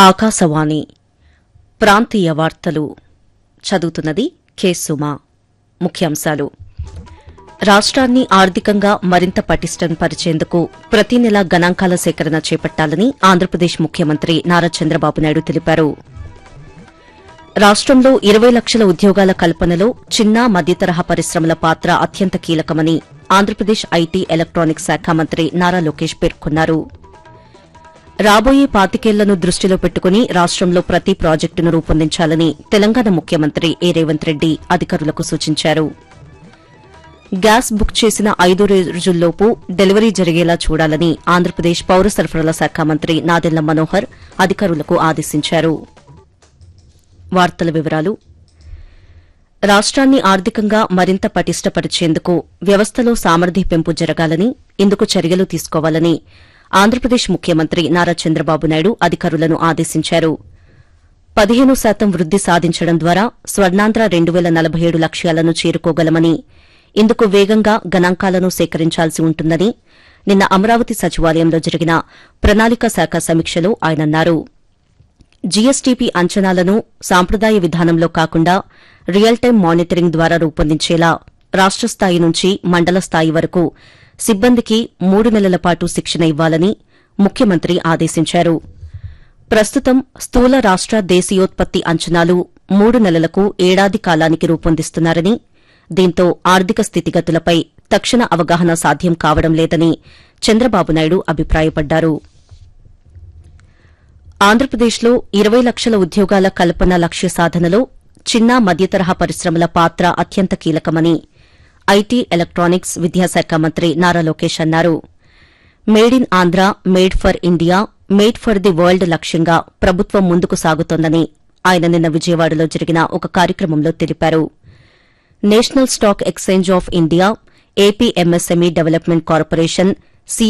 ఆకాశవాణి ప్రాంతీయ వార్తలు చదువుతున్నది కె సుమా ముఖ్యాంశాలు రాష్ట్రాన్ని ఆర్థికంగా మరింత పటిష్టం పరిచేందుకు ప్రతి నెల గణాంకాల సేకరణ చేపట్టాలని ఆంధ్రప్రదేశ్ ముఖ్యమంత్రి నారా చంద్రబాబు నాయుడు తెలిపారు రాష్టంలో ఇరవై లక్షల ఉద్యోగాల కల్పనలో చిన్న మధ్యతరహా పరిశ్రమల పాత్ర అత్యంత కీలకమని ఆంధ్రప్రదేశ్ ఐటీ ఎలక్టానిక్స్ శాఖ మంత్రి నారా లోకేష్ పేర్కొన్నారు రాబోయే పాతికేళ్లను దృష్టిలో పెట్టుకుని రాష్టంలో ప్రతి ప్రాజెక్టును రూపొందించాలని తెలంగాణ ముఖ్యమంత్రి ఏ రేవంత్ రెడ్డి అధికారులకు సూచించారు గ్యాస్ బుక్ చేసిన ఐదు రోజుల్లోపు డెలివరీ జరిగేలా చూడాలని ఆంధ్రప్రదేశ్ పౌర సరఫరాల శాఖ మంత్రి నాదెళ్ల మనోహర్ అధికారులకు ఆదేశించారు వార్తల వివరాలు రాష్ట్రాన్ని ఆర్థికంగా మరింత పటిష్టపరిచేందుకు వ్యవస్థలో సామర్థ్య పెంపు జరగాలని ఇందుకు చర్యలు తీసుకోవాలని ఆంధ్రప్రదేశ్ ముఖ్యమంత్రి నారా చంద్రబాబు నాయుడు అధికారులను ఆదేశించారు పదిహేను శాతం వృద్ది సాధించడం ద్వారా స్వర్ణాంధ్ర రెండు వేల నలభై ఏడు లక్ష్యాలను చేరుకోగలమని ఇందుకు వేగంగా గణాంకాలను సేకరించాల్సి ఉంటుందని నిన్న అమరావతి సచివాలయంలో జరిగిన ప్రణాళిక శాఖ సమీక్షలో ఆయన అన్నారు జీఎస్టీపీ అంచనాలను సాంప్రదాయ విధానంలో కాకుండా రియల్ టైం మానిటరింగ్ ద్వారా రూపొందించేలా రాష్ట స్థాయి నుంచి మండల స్థాయి వరకు సిబ్బందికి మూడు నెలల పాటు శిక్షణ ఇవ్వాలని ముఖ్యమంత్రి ఆదేశించారు ప్రస్తుతం స్థూల రాష్ట దేశీయోత్పత్తి అంచనాలు మూడు నెలలకు ఏడాది కాలానికి రూపొందిస్తున్నారని దీంతో ఆర్థిక స్థితిగతులపై తక్షణ అవగాహన సాధ్యం కావడం లేదని చంద్రబాబు నాయుడు అభిప్రాయపడ్డారు ఆంధ్రప్రదేశ్లో ఇరవై లక్షల ఉద్యోగాల కల్పన లక్ష్య సాధనలో చిన్న మధ్యతరహా పరిశ్రమల పాత్ర అత్యంత కీలకమని ఐటీ ఎలక్టానిక్స్ విద్యాశాఖ మంత్రి నారా లోకేష్ అన్నారు made in Andhra made for India made for the world లక్ష్యంగా ప్రభుత్వం ముందుకు సాగుతోందని ఆయన నిన్న విజయవాడలో జరిగిన ఒక కార్యక్రమంలో తెలిపారు national stock exchange of India AP MSME development corporation